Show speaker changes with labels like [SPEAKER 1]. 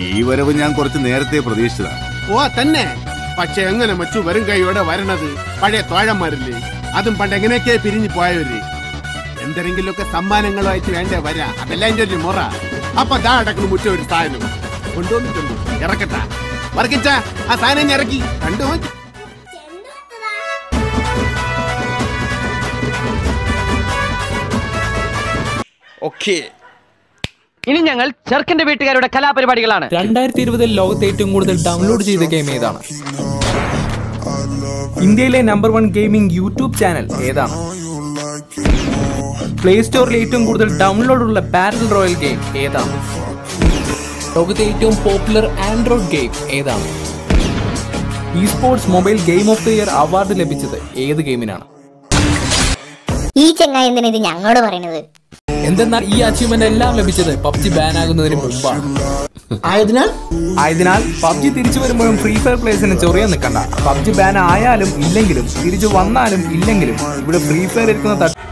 [SPEAKER 1] ഈ വരവ് ഞാൻ കുറച്ച് നേരത്തെ പ്രതീക്ഷിച്ചതാ
[SPEAKER 2] ഓ തന്നെ പക്ഷെ എങ്ങനെ മച്ചു വരും കൈയോടെ വരണത് പഴയ തോഴന്മാരില്ലേ അതും പണ്ട് എങ്ങനെയൊക്കെ പിരിഞ്ഞു പോയവര് എന്തെങ്കിലുമൊക്കെ സമ്മാനങ്ങളുമായിട്ട് വേണ്ടേ വരാ അതല്ല എന്റെ ഒരു മുറ അപ്പൊ ദാ അടക്കണ മുറ്റ ഒരു സാധനം കൊണ്ടുവന്നിട്ടുണ്ട് ഇറക്കട്ടാ വർക്കിച്ച ആ സാധനം ഇങ്ങ് ഇറക്കി കണ്ടു നോക്ക്.
[SPEAKER 3] ഓക്കെ
[SPEAKER 4] ഇനി ഞങ്ങൾ ചെറുക്കന്റെ വീട്ടുകാരുടെ കലാപരിപാടികളാണ്
[SPEAKER 5] രണ്ടായിരത്തി ഇരുപതിൽ ലോകത്തെ ഏറ്റവും കൂടുതൽ ഡൗൺലോഡ് ചെയ്ത ഗെയിം ഏതാണ് ഇന്ത്യയിലെ number one gaming YouTube channel ഏതാണ് പ്ലേ സ്റ്റോറിൽ ഏറ്റവും കൂടുതൽ ഡൗൺലോഡ് ഉള്ള ബാറ്റിൽ റോയൽ ഗെയിം ഏതാണ് ലോകത്തെ ഏറ്റവും പോപ്പുലർ ആൻഡ്രോയിഡ് ഗെയിം ഏതാണ് esports mobile game of the year award ലഭിച്ചത് ഏത് ഗെയിമിനാണ്
[SPEAKER 6] ഈ ചെങ്ങായി എന്തിനാ ഇത് ഞങ്ങളോട് പറയണത്
[SPEAKER 5] എന്തെന്നാൽ ഈ അച്ചീവ്മെന്റ് എല്ലാം ലഭിച്ചത് പബ്ജി ബാൻ ആകുന്നതിന് മുമ്പാണ്
[SPEAKER 7] ആയതിനാൽ
[SPEAKER 5] ആയതിനാൽ പബ്ജി തിരിച്ചു വരുമ്പോഴും ഫ്രീ ഫയർ പ്ലേസിന് ചൊറിയാൻ നിൽക്കണ്ട പബ്ജി ബാൻ ആയാലും ഇല്ലെങ്കിലും തിരിച്ചു വന്നാലും ഇല്ലെങ്കിലും ഇവിടെ ഫ്രീ ഫയർ ഇരിക്കുന്ന തട്ട്